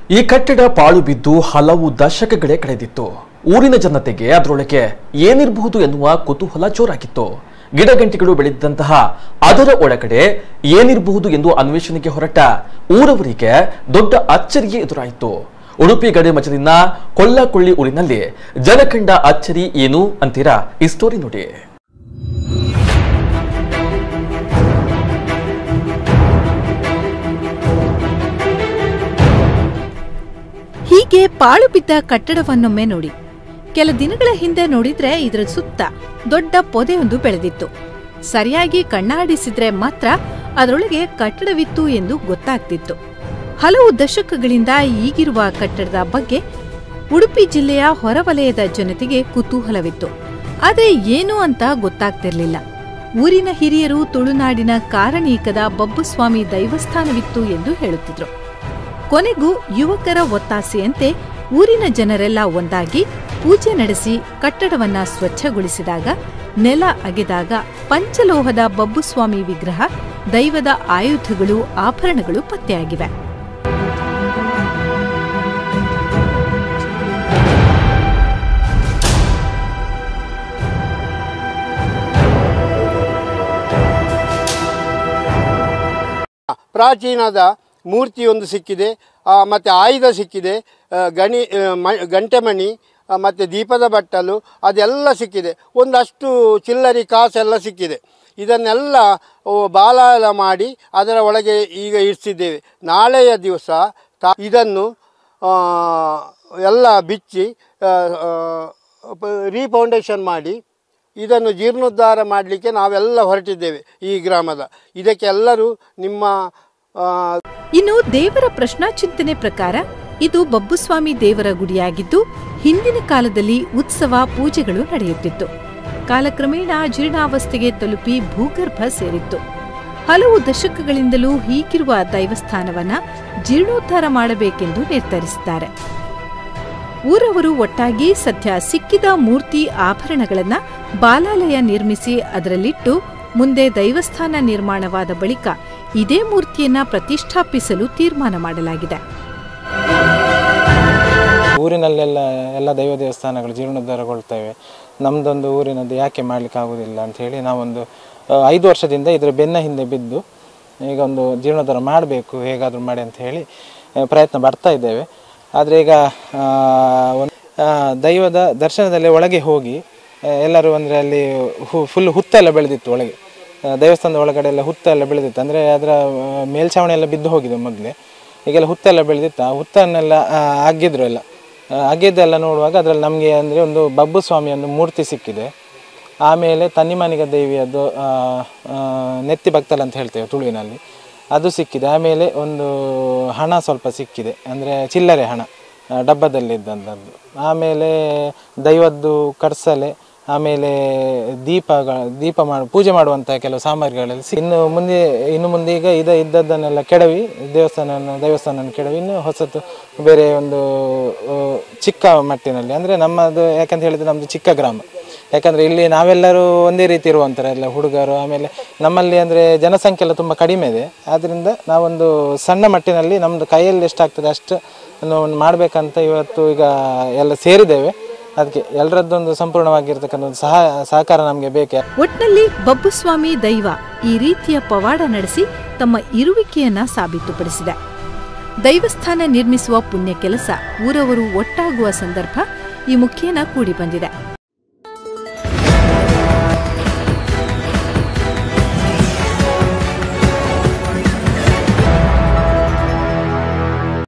ಈ ಕಟ್ಟಡ ಪಾಳು ಬಿದ್ದು ಹಲವು ದಶಕಗಳೇ ಕಳೆದಿತ್ತು ಊರಿನ ಜನತೆಗೆ ಅದರೊಳಗೆ ಏನಿರಬಹುದು ಎನ್ನುವ ಕುತೂಹಲ ಜೋರಾಗಿತ್ತು ಗಿಡಗಂಟಿಗಳು ಬೆಳೆದಿದ್ದಂತಹ ಅದರ ಒಳಗಡೆ ಏನಿರಬಹುದು ಎಂದು ಅನ್ವೇಷಣೆಗೆ ಹೊರಟ ಊರವರಿಗೆ ದೊಡ್ಡ ಅಚ್ಚರಿಯೇ ಎದುರಾಯಿತು ಉಡುಪಿ ಗಡಿ ಮಜಲಿನ ಕೊಲ್ಲಕೊಳ್ಳಿ ಊರಿನಲ್ಲಿ ಜನಕಂಡ ಅಚ್ಚರಿ ಏನು ಅಂತೀರಾ ಈ ಸ್ಟೋರಿ ನೋಡಿ ಹೀಗೆ ಪಾಳು ಬಿದ್ದ ಕಟ್ಟಡವನ್ನೊಮ್ಮೆ ನೋಡಿ ಕೆಲ ದಿನಗಳ ಹಿಂದೆ ನೋಡಿದ್ರೆ ಇದರ ಸುತ್ತ ದೊಡ್ಡ ಪೊದೆಯೊಂದು ಬೆಳೆದಿತ್ತು ಸರಿಯಾಗಿ ಕಣ್ಣಾಡಿಸಿದ್ರೆ ಮಾತ್ರ ಅದರೊಳಗೆ ಕಟ್ಟಡವಿತ್ತು ಎಂದು ಗೊತ್ತಾಗ್ತಿತ್ತು ಹಲವು ದಶಕಗಳಿಂದ ಈಗಿರುವ ಕಟ್ಟಡದ ಬಗ್ಗೆ ಉಡುಪಿ ಜಿಲ್ಲೆಯ ಹೊರವಲಯದ ಜನತೆಗೆ ಕುತೂಹಲವಿತ್ತು ಆದರೆ ಏನು ಅಂತ ಗೊತ್ತಾಗ್ತಿರ್ಲಿಲ್ಲ ಊರಿನ ಹಿರಿಯರು ತುಳುನಾಡಿನ ಕಾರಣೀಕದ ಬಬ್ಬುಸ್ವಾಮಿ ದೈವಸ್ಥಾನವಿತ್ತು ಎಂದು ಹೇಳುತ್ತಿದ್ರು ಕೊನೆಗೂ ಯುವಕರ ಒತ್ತಾಸೆಯಂತೆ ಊರಿನ ಜನರೆಲ್ಲ ಒಂದಾಗಿ ಪೂಜೆ ನಡೆಸಿ ಕಟ್ಟಡವನ್ನ ಸ್ವಚ್ಛಗೊಳಿಸಿದಾಗ ನೆಲ ಅಗೆದಾಗ ಪಂಚಲೋಹದ ಬಬ್ಬುಸ್ವಾಮಿ ವಿಗ್ರಹ ದೈವದ ಆಯುಧಗಳು ಆಭರಣಗಳು ಪತ್ತೆಯಾಗಿವೆ ಪ್ರಾಚೀನದ ಮೂರ್ತಿಯೊಂದು ಸಿಕ್ಕಿದೆ ಆ, ಮತ್ತೆ ಆಯುಧ ಸಿಕ್ಕಿದೆ ಆ, ಗಣಿ ಆ, ಮ- ಗಂಟೆಮಣಿ ಆ, ಮತ್ತೆ ದೀಪದ ಬಟ್ಟಲು ಅದೆಲ್ಲ ಸಿಕ್ಕಿದೆ ಒಂದಷ್ಟು ಚಿಲ್ಲರಿ ಕಾಸೆಲ್ಲ ಸಿಕ್ಕಿದೆ ಇದನ್ನೆಲ್ಲ ಓ, ಬಾಲಾಲ ಮಾಡಿ ಅದರ ಒಳಗೆ ಈಗ ಇರಿಸಿದ್ದೇವೆ ನಾಳೆಯ ದಿವಸ ತಾ- ಇದನ್ನು ಆ, ಎಲ್ಲ ಬಿಚ್ಚಿ ರೀಫೌಂಡೇಶನ್ ಮಾಡಿ ಇದನ್ನು ಜೀರ್ಣೋದ್ಧಾರ ಮಾಡಲಿಕ್ಕೆ ನಾವೆಲ್ಲ ಹೊರಟಿದ್ದೇವೆ ಈ ಗ್ರಾಮದ ಇದಕ್ಕೆ ಎಲ್ಲರೂ ನಿಮ್ಮ ಆ, ಇನ್ನು ದೇವರ ಪ್ರಶ್ನಾಚಿಂತನೆ ಪ್ರಕಾರ ಇದು ಬಬ್ಬುಸ್ವಾಮಿ ದೇವರ ಗುಡಿಯಾಗಿದ್ದು ಹಿಂದಿನ ಕಾಲದಲ್ಲಿ ಉತ್ಸವ ಪೂಜೆಗಳು ನಡೆಯುತ್ತಿತ್ತು ಕಾಲಕ್ರಮೇಣ ಜೀರ್ಣಾವಸ್ಥೆಗೆ ತಲುಪಿ ಭೂಗರ್ಭ ಸೇರಿತ್ತು ಹಲವು ದಶಕಗಳಿಂದಲೂ ಹೀಗಿರುವ ದೈವಸ್ಥಾನವನ್ನ ಜೀರ್ಣೋದ್ಧಾರ ಮಾಡಬೇಕೆಂದು ನಿರ್ಧರಿಸಿದ್ದಾರೆ ಊರವರು ಒಟ್ಟಾಗಿ ಸದ್ಯ ಸಿಕ್ಕಿದ ಮೂರ್ತಿ ಆಭರಣಗಳನ್ನ ಬಾಲಾಲಯ ನಿರ್ಮಿಸಿ ಅದರಲ್ಲಿಟ್ಟು ಮುಂದೆ ದೈವಸ್ಥಾನ ನಿರ್ಮಾಣವಾದ ಬಳಿಕ ಇದೇ ಮೂರ್ತಿಯನ್ನ ಪ್ರತಿಷ್ಠಾಪಿಸಲು ತೀರ್ಮಾನ ಮಾಡಲಾಗಿದೆ ಊರಿನಲ್ಲೆಲ್ಲ ಎಲ್ಲ ದೈವ ದೇವಸ್ಥಾನಗಳು ಜೀರ್ಣೋದ್ಧಾರಗೊಳ್ತವೆ ನಮ್ಮದೊಂದು ಊರಿನದ್ದು ಯಾಕೆ ಮಾಡಲಿಕ್ಕೆ ಆಗೋದಿಲ್ಲ ಅಂತ ಹೇಳಿ ನಾವೊಂದು ಆ, ಐದು ವರ್ಷದಿಂದ ಇದರ ಬೆನ್ನ ಹಿಂದೆ ಬಿದ್ದು ಈಗ ಒಂದು ಜೀರ್ಣೋದ್ಧಾರ ಮಾಡಬೇಕು ಹೇಗಾದರೂ ಮಾಡಿ ಅಂತ ಹೇಳಿ ಆ, ಪ್ರಯತ್ನ ಪಡ್ತಾ ಇದ್ದೇವೆ ಆದರೆ ಈಗ ಆ, ಒಂದ್- ಆ, ದೈವದ ದರ್ಶನದಲ್ಲಿ ಒಳಗೆ ಹೋಗಿ ಆ, ಎಲ್ಲರೂ ಅಂದರೆ ಅಲ್ಲಿ ಹು ಫುಲ್ ಹುತ್ತೆಲ್ಲ ಬೆಳೆದಿತ್ತು ಒಳಗೆ ಆ, ದೇವಸ್ಥಾನದ ಒಳಗಡೆ ಎಲ್ಲ ಹುತ್ತೆಲ್ಲ ಬೆಳೆದಿತ್ತು ಅಂದರೆ ಅದರ ಆ, ಮೇಲ್ಛಾವಣಿ ಎಲ್ಲ ಬಿದ್ದು ಹೋಗಿದೆ ಮೊದಲೇ ಈಗೆಲ್ಲ ಹುತ್ತೆಲ್ಲ ಬೆಳೆದಿತ್ತು ಆ ಹುತ್ತನ್ನೆಲ್ಲ ಆ, ಅಗ್ಗಿದ್ರು ಎಲ್ಲ ಆ, ಅಗ್ಗಿದ್ದೆಲ್ಲ ನೋಡುವಾಗ ಅದರಲ್ಲಿ ನಮಗೆ ಅಂದರೆ ಒಂದು ಬಬ್ಬು ಸ್ವಾಮಿ ಒಂದು ಮೂರ್ತಿ ಸಿಕ್ಕಿದೆ ಆಮೇಲೆ ತನ್ನಿಮನಿಗ ದೇವಿಯದ್ದು ಆ, ಆ, ನೆತ್ತಿ ಭಕ್ತಲ್ ಅಂತ ಹೇಳ್ತೇವೆ ತುಳುವಿನಲ್ಲಿ ಅದು ಸಿಕ್ಕಿದೆ ಆಮೇಲೆ ಒಂದು ಹಣ ಸ್ವಲ್ಪ ಸಿಕ್ಕಿದೆ ಅಂದರೆ ಚಿಲ್ಲರೆ ಹಣ ಆ, ಡಬ್ಬದಲ್ಲಿದ್ದಂಥದ್ದು ಆಮೇಲೆ ದೈವದ್ದು ಕಡ್ಸಲೆ ಆಮೇಲೆ ದೀಪಗಳ ದೀಪ ಮಾಡು ಪೂಜೆ ಮಾಡುವಂಥ ಕೆಲವು ಸಾಮಗ್ರಿಗಳೆಲ್ಲ ಸಿ- ಇನ್ನು ಮುಂದೆ ಇನ್ನು ಮುಂದೆ ಈಗ ಇದ ಇದ್ದದ್ದನ್ನೆಲ್ಲ ಕೆಡವಿ ದೇವಸ್ಥಾನ ದೇವಸ್ಥಾನ ಕೆಡವಿ ಇನ್ನು ಹೊಸತು ಬೇರೆ ಒಂದು ಆ, ಚಿಕ್ಕ ಮಟ್ಟಿನಲ್ಲಿ ಅಂದರೆ ನಮ್ಮದು ಯಾಕಂತ ಹೇಳಿದ್ರೆ ನಮ್ಮದು ಚಿಕ್ಕ ಗ್ರಾಮ ಯಾಕಂದರೆ ಇಲ್ಲಿ ನಾವೆಲ್ಲರೂ ಒಂದೇ ರೀತಿ ಇರುವಂಥರ ಎಲ್ಲ ಹುಡುಗರು ಆಮೇಲೆ ನಮ್ಮಲ್ಲಿ ಅಂದರೆ ಜನಸಂಖ್ಯೆ ಎಲ್ಲ ತುಂಬ ಕಡಿಮೆ ಇದೆ ಆದ್ದರಿಂದ ನಾವೊಂದು ಸಣ್ಣ ಮಟ್ಟಿನಲ್ಲಿ ನಮ್ಮದು ಕೈಯಲ್ಲಿ ಎಷ್ಟಾಗ್ತದೆ ಅಷ್ಟು ಮಾಡಬೇಕಂತ ಇವತ್ತು ಈಗ ಎಲ್ಲ ಸೇರಿದ್ದೇವೆ ಅದಕ್ಕೆ ಎಲ್ಲರದ್ದೊಂದು ಸಂಪೂರ್ಣವಾಗಿರ್ತಕ್ಕಂಥ ಒಂದು ಸಹ ಸಹಕಾರ ನಮಗೆ ಬೇಕೆ ಒಟ್ನಲ್ಲಿ ಬಬ್ಬುಸ್ವಾಮಿ ದೈವ ಈ ರೀತಿಯ ಪವಾಡ ನಡೆಸಿ ತಮ್ಮ ಇರುವಿಕೆಯನ್ನ ಸಾಬೀತುಪಡಿಸಿದೆ ದೈವಸ್ಥಾನ ನಿರ್ಮಿಸುವ ಪುಣ್ಯ ಕೆಲಸ ಊರವರು ಒಟ್ಟಾಗುವ ಸಂದರ್ಭ ಈ ಮುಖೇನ ಕೂಡಿ ಬಂದಿದೆ